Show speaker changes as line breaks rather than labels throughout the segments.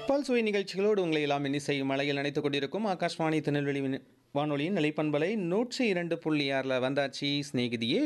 பால் சுவை நிகழ்ச்சிகளோடு உங்களை எல்லாம் இன்னிசை மலையில் நினைத்துக் கொண்டிருக்கும் ஆகாஷ்வாணி திருநெல்வேலி வினு- வானொலியின் நிலைப்பண்பலை நூற்றி இரண்டு புள்ளி ஆறில் வந்தாச்சு சிநேகிதியே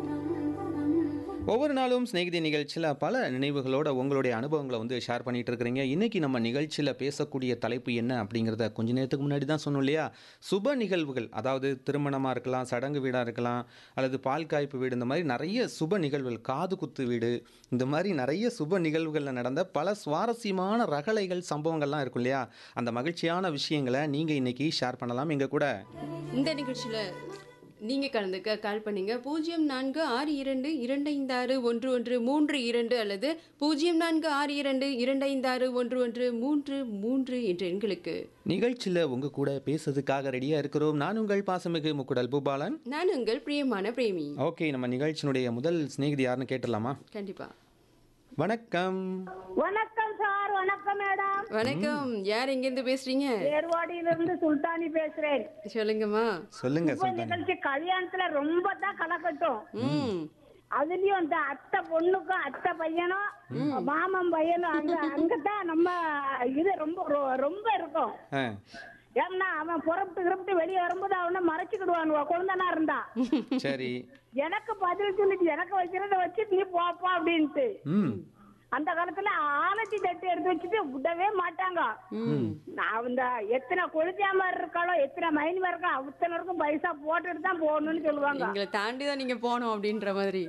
ஒவ்வொரு நாளும் சிநேகிதி நிகழ்ச்சியில் பல நினைவுகளோட உங்களுடைய அனுபவங்களை வந்து ஷேர் பண்ணிட்டு இருக்கிறீங்க இன்னைக்கு நம்ம நிகழ்ச்சியில் பேசக்கூடிய தலைப்பு என்ன அப்படிங்கிறத கொஞ்ச நேரத்துக்கு முன்னாடி தான் சொன்னோம் இல்லையா சுப நிகழ்வுகள் அதாவது திருமணமாக இருக்கலாம் சடங்கு வீடாக இருக்கலாம் அல்லது பால் காய்ப்பு வீடு இந்த மாதிரி நிறைய சுப நிகழ்வுகள் காது குத்து வீடு இந்த மாதிரி நிறைய சுப நிகழ்வுகளில் நடந்த பல சுவாரஸ்யமான ரகளைகள் சம்பவங்கள்லாம் இருக்கும் இல்லையா அந்த மகிழ்ச்சியான விஷயங்களை நீங்கள் இன்னைக்கு ஷேர் பண்ணலாம் எங்கள் கூட
இந்த நிகழ்ச்சியில நீங்க கலந்துக்க கால் பண்ணீங்க பூஜ்ஜியம் நான்கு ஆறு இரண்டு இரண்டு ஐந்து ஆறு ஒன்று ஒன்று மூன்று இரண்டு அல்லது பூஜ்ஜியம் நான்கு ஆறு இரண்டு இரண்டு ஐந்து ஆறு ஒன்று ஒன்று மூன்று மூன்று என்ற எண்களுக்கு
நிகழ்ச்சியில் உங்கள் கூட பேசுறதுக்காக ரெடியாக இருக்கிறோம் நான் உங்கள் பாசமிகு முக்குடல் பூபாலன்
நான் உங்கள் பிரியமான பிரேமி
ஓகே நம்ம நிகழ்ச்சியினுடைய முதல் சிநேகிதி யாருன்னு கேட்டுடலாமா
கண்டிப்பா
வணக்கம்
வணக்கம் சார் வணக்கம் மேடம்
வணக்கம் யார் எங்கேருந்து பேசுறீங்க
ஏர்வாடியிலிருந்து சுல்தானி பேசுறேன்
சொல்லுங்கம்மா
சொல்லுங்க
இப்ப
சுல்தான்
நிகழ்ச்சி கல்யாணத்துல ரொம்ப தான் கலக்கட்டும்
ம்
அதுலயும் இந்த அத்தை பொண்ணுக்கும் அத்தை பையனும் மாமன் பையனும் அங்க அங்கதான் நம்ம இது ரொம்ப ரொ- ரொம்ப இருக்கும்
ஆ
ஏன்னா அவன் புறப்பட்டு கிரப்பிட்டு வெளியே வரும்போது அவனை மறைச்சுக்கிடுவானுவா குழந்தனா இருந்தா
சரி
எனக்கு பதில் சொல்லிட்டு எனக்கு வைக்கிறத வச்சு நீ போப்பா அப்படின்ட்டு
ம்
அந்த காலத்துல ஆலத்தி தட்டு எடுத்து வச்சுட்டு விடவே மாட்டாங்க நான் இந்த எத்தனை கொழுத்தியாம இருக்காளோ எத்தனை மைனி இருக்கா அத்தனைக்கும் பைசா போட்டுட்டு தான் போகணும்னு சொல்லுவாங்க
எங்களை தாண்டி தான் நீங்க போனோம் அப்படின்ற மாதிரி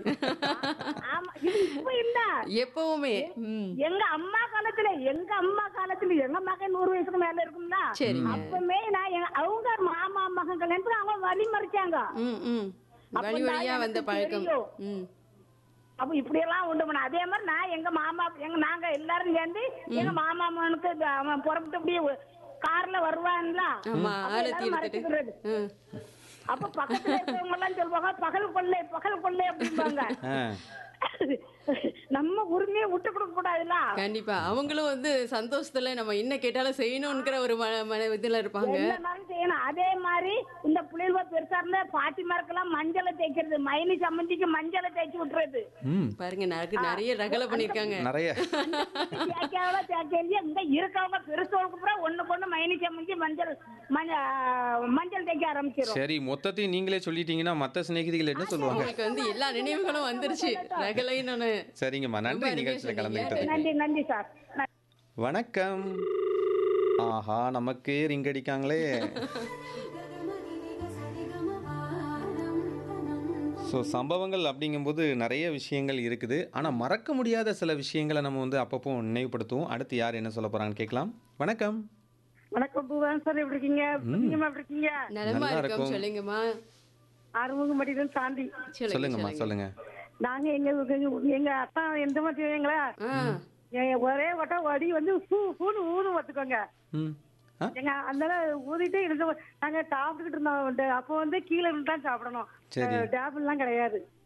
ஆமா இது இப்ப இல்ல
எப்பவுமே ம்
எங்க அம்மா காலத்துல எங்க அம்மா காலத்துல எங்க மகன் நூறு வயசுக்கு மேல இருக்கும்ல
சரிங்க
அப்பவுமே நான் எங்க- அவங்க மாமா மகன் கல்யாணத்துக்கு அவங்க வழி மறிச்சாங்க
ம் ம்
அப்ப
வழி
நான்
வழியா வந்த
எனக்கு
பழக்கம்
தெரியும்.
ம்
அப்ப இப்படி எல்லாம் உண்டு பண்ண அதே மாதிரி நான் எங்க மாமா எங்க நாங்க எல்லாரும் சேர்ந்து எங்க மாமா மகனுக்கு இது அவன் புறப்பட்டு அப்படியே கார்ல வருவான்ல
ஆமா
அப்ப
ஆரத்தி
எல்லாரும்
எடுத்துட்டு
மறைச்சுக்கிறது.
ம்
அப்ப பக்கத்துல இருக்கவங்க எல்லாம் சொல்லுவாங்க பகல் கொள்ளை பகல் கொள்ளை அப்படிம்பாங்க
ஆ
நம்ம உரிமையை விட்டு கொடுக்க கூடாதுல்ல
கண்டிப்பா அவங்களும் வந்து சந்தோஷத்துல நம்ம என்ன கேட்டாலும் செய்யணும்ங்கிற ஒரு மன மன இதுல இருப்பாங்க
என்னன்னாலும் செய்யணும் அதே மாதிரி இந்த புளிர்வா பெருசா இருந்தா பாட்டிமாருக்கெல்லாம் மஞ்சளை தேய்க்கிறது மைனி சம்மந்திக்கு மஞ்சளை தேய்ச்சி விட்டுறது
ம்
பாருங்க நிறைய நிறைய ரகலை பண்ணிருக்காங்க
நிறைய
தேய்க்காவோ தேய்க்கலையே இங்க இருக்கவங்க பெருசோளுக்கு அப்புறம் ஒண்ணுக்கு ஒண்ணு மைனி சம்மந்தி மஞ்சள் மஞ்சள் மஞ்சள் தேய்க்க ஆரம்பிச்சிடும்
சரி மொத்தத்தையும் நீங்களே சொல்லிட்டீங்கன்னா மற்ற சிநேகிதிகள் என்ன சொல்லுவாங்க
உங்களுக்கு வந்து எல்லா நினைவுகளும் வந்துருச்சு ரகலைன்னு ஒண்ணு
சரிங்கம்மா நன்றி
ரொம்ப
நிகழ்ச்சியில்
அருமையா
கலந்துக்கிட்டது
நன்றி நன்றி சார்
வணக்கம் ஆஹா நமக்கு ரிங் அடிக்காங்களே ஸோ சம்பவங்கள் அப்படிங்கும்போது நிறைய விஷயங்கள் இருக்குது ஆனால் மறக்க முடியாத சில விஷயங்களை நம்ம வந்து அப்பப்போ நினைவுபடுத்துவோம் அடுத்து யார் என்ன சொல்ல போகிறாங்கன்னு கேட்கலாம் வணக்கம்
வணக்கம் பூவன் சார் எப்படி இருக்கீங்க நீங்க எப்படி இருக்கீங்க
நலமா
நல்லா
இருக்கோம்
இருக்கும்.
சொல்லுங்கம்மா
ஆறுமுகம் மடிதான் சாந்தி
சொல்லுங்க
சொல்லுங்கம்மா சொல்லுங்க
நாங்க எங்க எங்க- எங்க அத்தா எந்த மாதிரி செய்வீங்களா
ஆ
எ- ஒரே வட்டம் வடி வந்து பூ பூன்னு ஊதும் பார்த்துக்கோங்க
ம் ஆ
எங்க அதனால ஊதிட்டே இருந்தோம் நாங்க சாப்பிட்டுக்கிட்டு இருந்தோம் அப்போ வந்து கீழே இருந்து தான் சாப்பிடணும்
சரி.
டேபிள் எல்லாம் கிடையாது